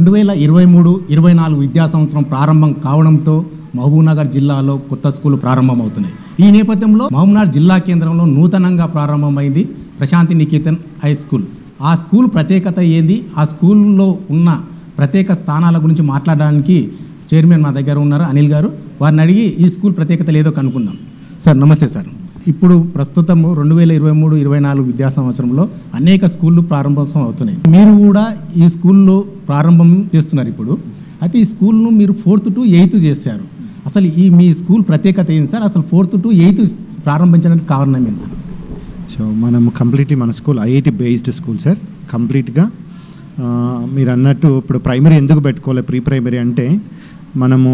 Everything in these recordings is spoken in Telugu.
రెండు వేల ఇరవై మూడు ఇరవై నాలుగు విద్యా సంవత్సరం ప్రారంభం కావడంతో మహబూబ్నగర్ జిల్లాలో కొత్త స్కూలు ప్రారంభమవుతున్నాయి ఈ నేపథ్యంలో మహబూబ్నగర్ జిల్లా కేంద్రంలో నూతనంగా ప్రారంభమైంది ప్రశాంతి నికేతన్ హై స్కూల్ ఆ స్కూల్ ప్రత్యేకత ఏంది ఆ స్కూల్లో ఉన్న ప్రత్యేక స్థానాల గురించి మాట్లాడడానికి చైర్మన్ మా దగ్గర ఉన్నారు అనిల్ గారు వారిని అడిగి ఈ స్కూల్ ప్రత్యేకత లేదో కనుక్కుందాం సార్ నమస్తే సార్ ఇప్పుడు ప్రస్తుతము రెండు వేల ఇరవై మూడు ఇరవై నాలుగు విద్యా సంవత్సరంలో అనేక స్కూళ్ళు ప్రారంభోత్సవం అవుతున్నాయి మీరు కూడా ఈ స్కూల్లో ప్రారంభం చేస్తున్నారు ఇప్పుడు అయితే ఈ స్కూల్ను మీరు ఫోర్త్ టు ఎయిత్ చేశారు అసలు ఈ మీ స్కూల్ ప్రత్యేకత ఏంటి సార్ అసలు ఫోర్త్ టు ఎయిత్ ప్రారంభించడానికి కారణం ఏంటి సార్ సో మనం కంప్లీట్లీ మన school IIT based school sir కంప్లీట్గా ఆ, మీరు అన్నట్టు ఇప్పుడు ప్రైమరీ ఎందుకు పెట్టుకోవాలి ప్రీ ప్రైమరీ అంటే మనము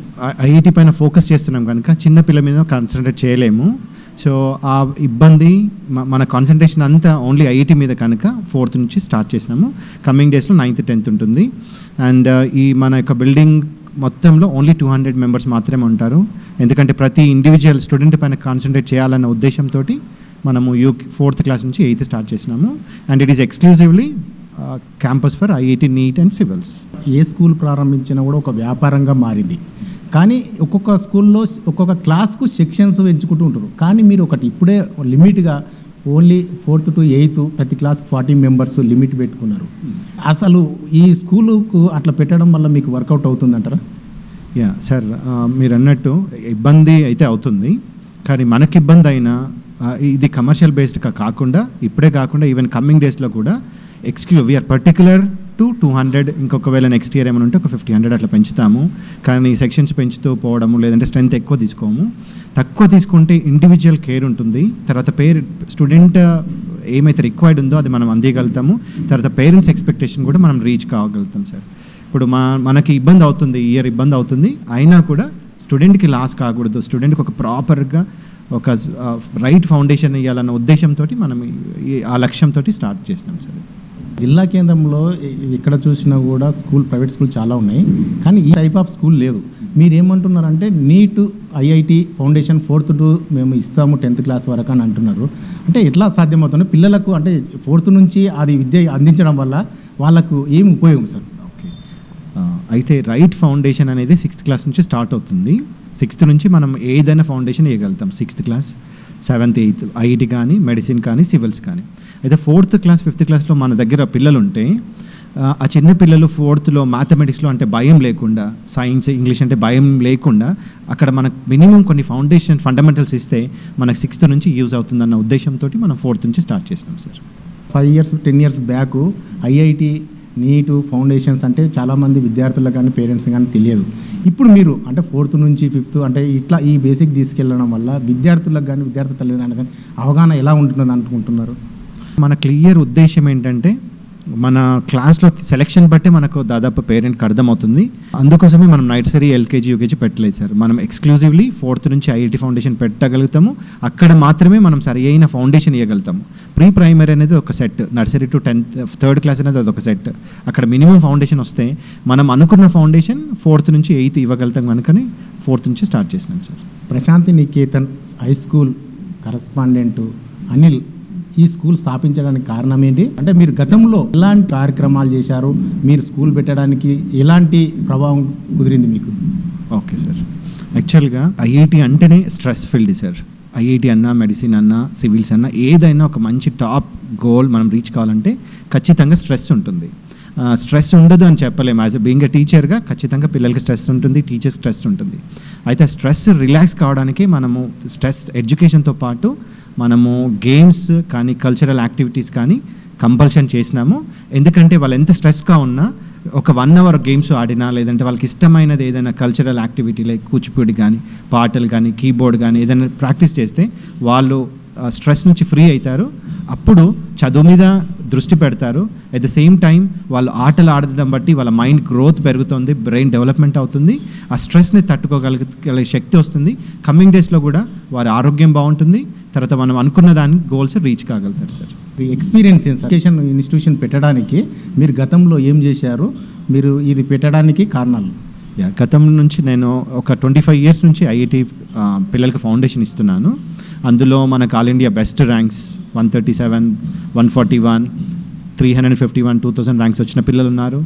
ఐఐటి పైన ఫోకస్ చేస్తున్నాం కనుక చిన్న పిల్ల మీద కాన్సన్ట్రేట్ చేయలేము సో ఆ ఇబ్బంది మ- మన కాన్సన్ట్రేషన్ అంతా ఓన్లీ ఐఐటి మీద కనుక ఫోర్త్ నుంచి స్టార్ట్ చేసినాము కమింగ్ డేస్లో నైన్త్ టెన్త్ ఉంటుంది అండ్ ఈ మన యొక్క బిల్డింగ్ మొత్తంలో ఓన్లీ టూ హండ్రెడ్ మెంబర్స్ మాత్రమే ఉంటారు ఎందుకంటే ప్రతి ఇండివిజువల్ స్టూడెంట్ పైన కాన్సన్ట్రేట్ చేయాలన్న ఉద్దేశంతో మనము యూ ఫోర్త్ క్లాస్ నుంచి ఎయిత్ స్టార్ట్ చేసినాము and it is exclusively campus for IIT NEET and civils ఏ స్కూల్ ప్రారంభించినా కూడా ఒక వ్యాపారంగా మారింది కానీ ఒక్కొక్క స్కూల్లో ఒక్కొక్క క్లాస్కు సెక్షన్స్ ఎంచుకుంటూ ఉంటారు కానీ మీరు ఒకటి ఇప్పుడే లిమిట్గా ఓన్లీ ఫోర్త్ టు ఎయిత్ ప్రతి క్లాస్కి ఫార్టీ మెంబర్స్ లిమిట్ పెట్టుకున్నారు అసలు ఈ స్కూలుకు అట్లా పెట్టడం వల్ల మీకు వర్కౌట్ అవుతుందంటారా యా సార్ ఆ, మీరు అన్నట్టు ఇబ్బంది అయితే అవుతుంది కానీ మనకి ఇబ్బంది అయినా ఆ, ఇది కమర్షియల్ బేస్డ్గా కాకుండా ఇప్పుడే కాకుండా ఈవెన్ కమింగ్ డేస్లో కూడా ఎక్స్క్లూ we're particular to two hundred ఇంకొకవేళ నెక్స్ట్ ఇయర్ ఏమైనా ఉంటే ఒక ఫిఫ్టీ హండ్రెడ్ అట్లా పెంచుతాము కానీ సెక్షన్స్ పెంచుతూ పోవడము లేదంటే స్ట్రెంత్ ఎక్కువ తీసుకోము తక్కువ తీసుకుంటే ఇండివిజువల్ కేర్ ఉంటుంది తర్వాత పేరు స్టూడెంట్ ఏమైతే రిక్వైర్డ్ ఉందో అది మనం అందియగలుగుతాము తర్వాత పేరెంట్స్ ఎక్స్పెక్టేషన్ కూడా మనం రీచ్ కాగలుగుతాం సార్ ఇప్పుడు మా మనకి ఇబ్బంది అవుతుంది ఈ ఇయర్ ఇబ్బంది అవుతుంది అయినా కూడా స్టూడెంట్కి లాస్ కాకూడదు స్టూడెంట్కి ఒక ప్రాపర్గా ఒక రైట్ ఫౌండేషన్ ఇవ్వాలన్న ఉద్దేశంతో మనం ఈ- ఆ లక్ష్యంతో స్టార్ట్ చేసినాం సార్ జిల్లా కేంద్రంలో ఇ- ఎక్కడ చూసినా కూడా స్కూల్ ప్రైవేట్ స్కూల్ చాలా ఉన్నాయి కానీ ఈ టైప్ ఆఫ్ స్కూల్ లేదు మీరు ఏమంటున్నారంటే NEET IIT foundation fourth to మేము ఇస్తాము టెన్త్ క్లాస్ వరకు అని అంటున్నారు అంటే ఎట్లా సాధ్యమవుతుంది పిల్లలకు అంటే ఫోర్త్ నుంచి అది విద్య అందించడం వల్ల వాళ్ళకు ఏం ఉపయోగం సార్ ఓకే ఆ, అయితే రైట్ ఫౌండేషన్ అనేది సిక్స్త్ క్లాస్ నుంచి స్టార్ట్ అవుతుంది సిక్స్త్ నుంచి మనం ఏదైనా ఫౌండేషన్ వేయగలుగుతాం sixth class seventh eighth IT కానీ మెడిసిన్ కానీ సివిల్స్ కానీ అయితే ఫోర్త్ క్లాస్ ఫిఫ్త్ క్లాస్లో మన దగ్గర పిల్లలు ఉంటే ఆ, ఆ చిన్న పిల్లలు ఫోర్త్లో మ్యాథమెటిక్స్లో అంటే భయం లేకుండా సైన్స్ ఇంగ్లీష్ అంటే భయం లేకుండా అక్కడ మనకు మినిమం కొన్ని ఫౌండేషన్ ఫండమెంటల్స్ ఇస్తే మనకు సిక్స్త్ నుంచి యూజ్ అవుతుందన్న ఉద్దేశంతో మనం ఫోర్త్ నుంచి స్టార్ట్ చేసినాం sir five years ten years back IIT NEET foundations అంటే చాలామంది విద్యార్థులకు కానీ పేరెంట్స్ కానీ తెలియదు ఇప్పుడు మీరు అంటే ఫోర్త్ నుంచి ఫిఫ్త్ అంటే ఇట్లా ఈ బేసిక్ తీసుకెళ్ళడం వల్ల విద్యార్థులకు కానీ విద్యార్థి తల్లిదండ్రులకు కానీ అవగాహన ఎలా ఉంటుంది అనుకుంటున్నారు మన క్లియర్ ఉద్దేశం ఏంటంటే మన క్లాస్లో సెలెక్షన్ బట్టి మనకు దాదాపు పేరెంట్కి అర్థమవుతుంది అందుకోసమే మనం నైట్సరీ ఎల్కేజీ యూకేజీ పెట్టలేదు సార్ మనం ఎక్స్క్లూజివ్లీ ఫోర్త్ నుంచి ఐఐటి ఫౌండేషన్ పెట్టగలుగుతాము అక్కడ మాత్రమే మనం సరి అయిన ఫౌండేషన్ ఇవ్వగలుగుతాము ప్రీ ప్రైమరీ అనేది ఒక set nursery to tenth third class అనేది అదొక సెట్ అక్కడ మినిమం ఫౌండేషన్ వస్తే మనం అనుకున్న ఫౌండేషన్ ఫోర్త్ నుంచి ఎయిత్ ఇవ్వగలుగుతాం కనుకని ఫోర్త్ నుంచి స్టార్ట్ చేసినాం sir Prashanti Niketan high school correspondent Anil ఈ స్కూల్ స్థాపించడానికి కారణం ఏంటి అంటే మీరు గతంలో ఎలాంటి కార్యక్రమాలు చేశారు మీరు స్కూల్ పెట్టడానికి ఎలాంటి ప్రభావం కుదిరింది మీకు ఓకే సార్ యాక్చువల్గా ఐఐటి అంటేనే స్ట్రెస్ ఫీల్డ్ సార్ ఐఐటి అన్నా మెడిసిన్ అన్నా సివిల్స్ అన్నా ఏదైనా ఒక మంచి టాప్ గోల్ మనం రీచ్ కావాలంటే ఖచ్చితంగా స్ట్రెస్ ఉంటుంది స్ట్రెస్ ఉండదు అని చెప్పలేము యాజ్ బీయింగ్ ఎ టీచర్గా ఖచ్చితంగా పిల్లలకి స్ట్రెస్ ఉంటుంది టీచర్ స్ట్రెస్ ఉంటుంది అయితే స్ట్రెస్ రిలాక్స్ కావడానికి మనము స్ట్రెస్ ఎడ్యుకేషన్తో పాటు మనము గేమ్స్ కానీ కల్చరల్ యాక్టివిటీస్ కానీ కంపల్షన్ చేసినాము ఎందుకంటే వాళ్ళు ఎంత స్ట్రెస్గా ఉన్నా ఒక వన్ అవర్ గేమ్స్ ఆడినా లేదంటే వాళ్ళకి ఇష్టమైనది ఏదైనా కల్చరల్ యాక్టివిటీ లైక్ కూచిపూడి కానీ పాటలు కానీ కీబోర్డ్ కానీ ఏదైనా ప్రాక్టీస్ చేస్తే వాళ్ళు స్ట్రెస్ నుంచి ఫ్రీ అవుతారు అప్పుడు చదువు మీద దృష్టి పెడతారు అట్ ద సేమ్ టైం వాళ్ళు ఆటలు ఆడడం బట్టి వాళ్ళ మైండ్ గ్రోత్ పెరుగుతుంది బ్రెయిన్ డెవలప్మెంట్ అవుతుంది ఆ స్ట్రెస్ని తట్టుకోగలిగే శక్తి వస్తుంది కమింగ్ డేస్లో కూడా వారి ఆరోగ్యం బాగుంటుంది తర్వాత మనం అనుకున్న దాని గోల్స్ రీచ్ కాగలుగుతారు సార్ ఎక్స్పీరియన్స్ ఎడ్యుకేషన్ ఇన్స్టిట్యూషన్ పెట్టడానికి మీరు గతంలో ఏం చేశారు మీరు ఇది పెట్టడానికి కారణాలు యా గతం నుంచి నేను ఒక ట్వంటీ ఫైవ్ ఇయర్స్ నుంచి ఐఐటి పిల్లలకి ఫౌండేషన్ ఇస్తున్నాను అందులో మనకు all India best ranks one thirty seven one forty one three hundred fifty one two thousand ranks వచ్చిన పిల్లలు ఉన్నారు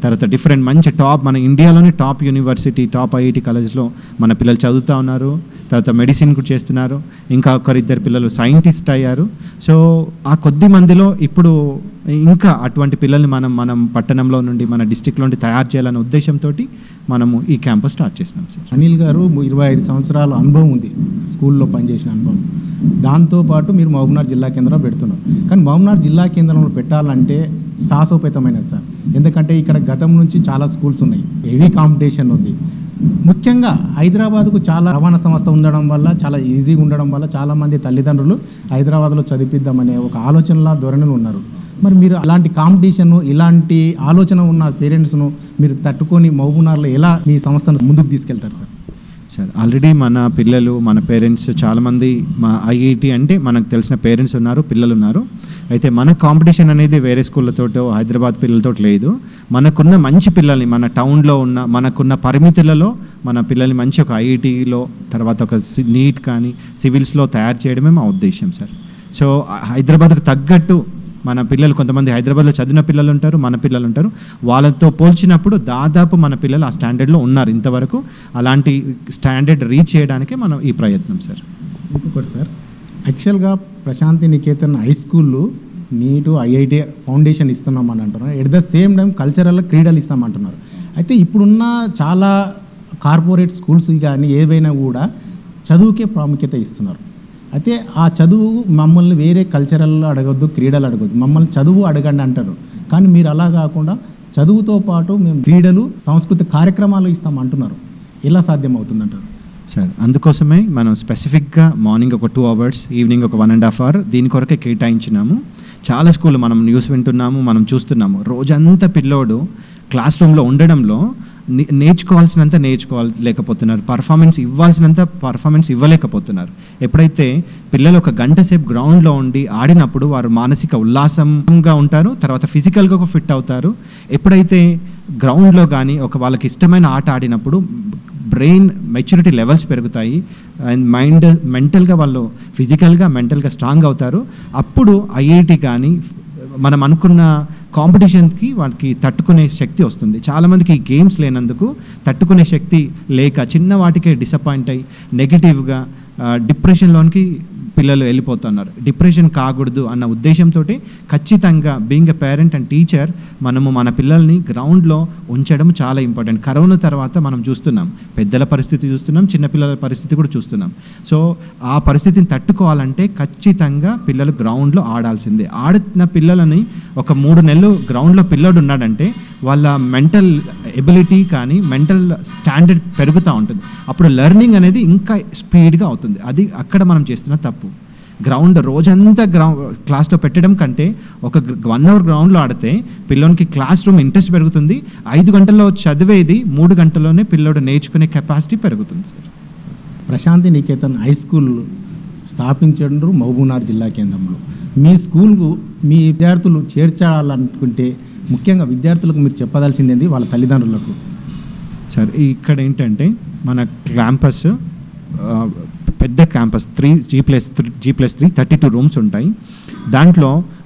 తర్వాత డిఫరెంట్ మంచి టాప్ మన ఇండియాలోనే టాప్ యూనివర్సిటీ టాప్ ఐఐటి కాలేజ్లో మన పిల్లలు చదువుతూ ఉన్నారు తర్వాత మెడిసిన్ కూడా చేస్తున్నారు ఇంకా ఒకరిద్దరు పిల్లలు సైంటిస్ట్ అయ్యారు సో ఆ కొద్ది మందిలో ఇప్పుడు ఇంకా అటువంటి పిల్లల్ని మనం మనం పట్టణంలో నుండి మన డిస్టిక్లో నుండి తయారు చేయాలనే ఉద్దేశంతో మనము ఈ క్యాంపస్ స్టార్ట్ చేసినాం సార్ అనిల్ గారు ఇరవై ఐదు సంవత్సరాల అనుభవం ఉంది స్కూల్లో పనిచేసిన అనుభవం దాంతోపాటు మీరు మహబూబ్నగర్ జిల్లా కేంద్రంలో పెడుతున్నారు కానీ మహబూబ్నగర్ జిల్లా కేంద్రంలో పెట్టాలంటే సాహసోపేతమైనది సార్ ఎందుకంటే ఇక్కడ గతం నుంచి చాలా స్కూల్స్ ఉన్నాయి హెవీ కాంపిటీషన్ ఉంది ముఖ్యంగా హైదరాబాద్కు చాలా రవాణా సంస్థ ఉండడం వల్ల చాలా ఈజీగా ఉండడం వల్ల చాలామంది తల్లిదండ్రులు హైదరాబాద్లో చదివిద్దామనే ఒక ఆలోచనలా ధోరణిలో ఉన్నారు మరి మీరు అలాంటి కాంపిటీషన్ ఇలాంటి ఆలోచన ఉన్న పేరెంట్స్ను మీరు తట్టుకొని మహబూబ్నగర్లో ఎలా మీ సంస్థను ముందుకు తీసుకెళ్తారు సార్ సార్ ఆల్రెడీ మన పిల్లలు మన పేరెంట్స్ చాలామంది మా ఐఐటి అంటే మనకు తెలిసిన పేరెంట్స్ ఉన్నారు పిల్లలు ఉన్నారు అయితే మన కాంపిటీషన్ అనేది వేరే స్కూళ్ళతోటో హైదరాబాద్ పిల్లలతో లేదు మనకున్న మంచి పిల్లల్ని మన టౌన్లో ఉన్న మనకున్న పరిమితులలో మన పిల్లల్ని మంచి ఒక ఐఐటిలో తర్వాత ఒక నీట్ కానీ సివిల్స్లో తయారు చేయడమే మా ఉద్దేశం సార్ సో హైదరాబాద్కు తగ్గట్టు మన పిల్లలు కొంతమంది హైదరాబాద్లో చదివిన పిల్లలు ఉంటారు మన పిల్లలు ఉంటారు వాళ్ళతో పోల్చినప్పుడు దాదాపు మన పిల్లలు ఆ స్టాండర్డ్లో ఉన్నారు ఇంతవరకు అలాంటి స్టాండర్డ్ రీచ్ చేయడానికే మనం ఈ ప్రయత్నం సార్ ఇంకొకటి సార్ యాక్చువల్గా ప్రశాంతి నికేతన్ హై స్కూల్లో నీటు ఐఐటి ఫౌండేషన్ ఇస్తున్నామని అంటున్నారు at the same time cultural క్రీడలు ఇస్తామంటున్నారు అయితే ఇప్పుడున్న చాలా కార్పొరేట్ స్కూల్స్ కానీ ఏవైనా కూడా చదువుకే ప్రాముఖ్యత ఇస్తున్నారు అయితే ఆ చదువు మమ్మల్ని వేరే కల్చరల్ అడగొద్దు క్రీడలు అడగొద్దు మమ్మల్ని చదువు అడగండి అంటారు కానీ మీరు అలా కాకుండా చదువుతో పాటు మేము క్రీడలు సాంస్కృతిక కార్యక్రమాలు ఇస్తాం అంటున్నారు ఎలా సాధ్యం అవుతుందంటారు సార్ అందుకోసమే మనం స్పెసిఫిక్గా మార్నింగ్ ఒక టూ అవర్స్ ఈవినింగ్ ఒక వన్ అండ్ హాఫ్ అవర్ దీని కొరకే కేటాయించినాము చాలా స్కూల్ మనం న్యూస్ వింటున్నాము మనం చూస్తున్నాము రోజంతా పిల్లోడు క్లాస్ రూమ్లో ఉండడంలో నే- నేర్చుకోవాల్సినంత నేర్చుకోలేకపోతున్నారు పర్ఫార్మెన్స్ ఇవ్వాల్సినంత పర్ఫార్మెన్స్ ఇవ్వలేకపోతున్నారు ఎప్పుడైతే పిల్లలు ఒక గంట సేపు గ్రౌండ్లో ఉండి ఆడినప్పుడు వారు మానసిక ఉల్లాసంగా ఉంటారు తర్వాత ఫిజికల్గా ఒక ఫిట్ అవుతారు ఎప్పుడైతే గ్రౌండ్లో కానీ ఒక వాళ్ళకి ఇష్టమైన ఆట ఆడినప్పుడు బ్రెయిన్ మెచ్యూరిటీ లెవెల్స్ పెరుగుతాయి అండ్ మైండ్ మెంటల్గా వాళ్ళు ఫిజికల్గా మెంటల్గా స్ట్రాంగ్ అవుతారు అప్పుడు ఐఐటి కానీ మనం అనుకున్న కాంపిటీషన్కి వాళ్ళకి తట్టుకునే శక్తి వస్తుంది చాలామందికి ఈ గేమ్స్ లేనందుకు తట్టుకునే శక్తి లేక చిన్న వాటికే డిసప్పాయింట్ అయ్యి నెగిటివ్గా డిప్రెషన్లోనికి పిల్లలు వెళ్ళిపోతున్నారు డిప్రెషన్ కాకూడదు అన్న ఉద్దేశంతో ఖచ్చితంగా being a parent and teacher మనము మన పిల్లల్ని గ్రౌండ్లో ఉంచడం చాలా ఇంపార్టెంట్ కరోనా తర్వాత మనం చూస్తున్నాం పెద్దల పరిస్థితి చూస్తున్నాం చిన్నపిల్లల పరిస్థితి కూడా చూస్తున్నాం సో ఆ పరిస్థితిని తట్టుకోవాలంటే ఖచ్చితంగా పిల్లలు గ్రౌండ్లో ఆడాల్సిందే ఆడిన పిల్లలని ఒక మూడు నెలలు గ్రౌండ్లో పిల్లడు ఉన్నాడంటే వాళ్ళ మెంటల్ ఎబిలిటీ కానీ మెంటల్ స్టాండర్డ్ పెరుగుతూ ఉంటుంది అప్పుడు లెర్నింగ్ అనేది ఇంకా స్పీడ్గా అవుతుంది అది అక్కడ మనం చేస్తున్న తప్పు గ్రౌండ్ రోజంతా గ్రౌండ్ క్లాస్లో పెట్టడం కంటే ఒక వన్ అవర్ గ్రౌండ్లో ఆడితే పిల్లోనికి క్లాస్ రూమ్ ఇంట్రెస్ట్ పెరుగుతుంది ఐదు గంటల్లో చదివేది మూడు గంటల్లోనే పిల్లోడు నేర్చుకునే కెపాసిటీ పెరుగుతుంది sir Prashanti Niketan high school స్థాపించండ్రు మహబూబ్నగర్ జిల్లా కేంద్రంలో మీ స్కూల్కు మీ విద్యార్థులు చేర్చాలనుకుంటే ముఖ్యంగా విద్యార్థులకు మీరు చెప్పదలసిందేంది వాళ్ళ తల్లిదండ్రులకు సార్ ఇక్కడ ఏంటంటే మన క్యాంపస్ ఆ, పెద్ద campus three G plus three G plus three thirty two rooms ఉంటాయి దాంట్లో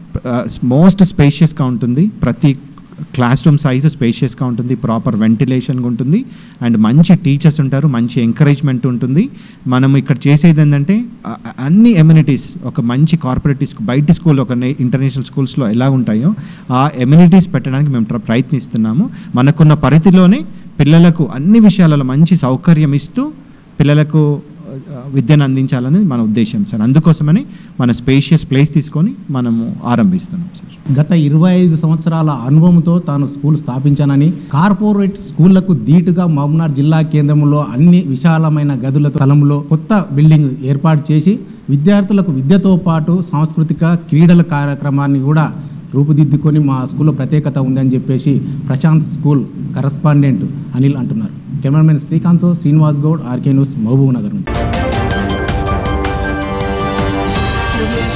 మోస్ట్ స్పేషియస్గా ఉంటుంది ప్రతి క్లాస్ రూమ్ సైజు స్పేషియస్గా ఉంటుంది ప్రాపర్ వెంటిలేషన్గా ఉంటుంది అండ్ మంచి టీచర్స్ ఉంటారు మంచి ఎంకరేజ్మెంట్ ఉంటుంది మనం ఇక్కడ చేసేది ఏంటంటే ఆ- ఆ- అన్ని ఎమ్యూనిటీస్ ఒక మంచి కార్పొరేట్ స్కూల్ బయట స్కూల్ ఒక ఇంటర్నేషనల్ స్కూల్స్లో ఎలా ఉంటాయో ఆ ఎమ్యూనిటీస్ పెట్టడానికి మేము ట్ర- ప్రయత్నిస్తున్నాము మనకున్న పరిధిలోనే పిల్లలకు అన్ని విషయాలలో మంచి సౌకర్యం ఇస్తూ పిల్లలకు ఆ, విద్యను అందించాలని మన ఉద్దేశం సార్ అందుకోసమని మన స్పేషియస్ ప్లేస్ తీసుకొని మనము ఆరంభిస్తున్నాం సార్ గత ఇరవై ఐదు సంవత్సరాల అనుభవంతో తాను స్కూల్ స్థాపించానని కార్పొరేట్ స్కూళ్లకు ధీటుగా మహబూబ్నగర్ జిల్లా కేంద్రంలో అన్ని విశాలమైన గదుల స్థలంలో కొత్త బిల్డింగ్ ఏర్పాటు చేసి విద్యార్థులకు విద్యతో పాటు సాంస్కృతిక క్రీడల కార్యక్రమాన్ని కూడా రూపుదిద్దుకొని మా స్కూల్లో ప్రత్యేకత ఉందని చెప్పేసి ప్రశాంత్ స్కూల్ కరస్పాండెంట్ అనిల్ అంటున్నారు cameraman Srikanth Srinivas Goud RK news Mahabubnagar నుంచి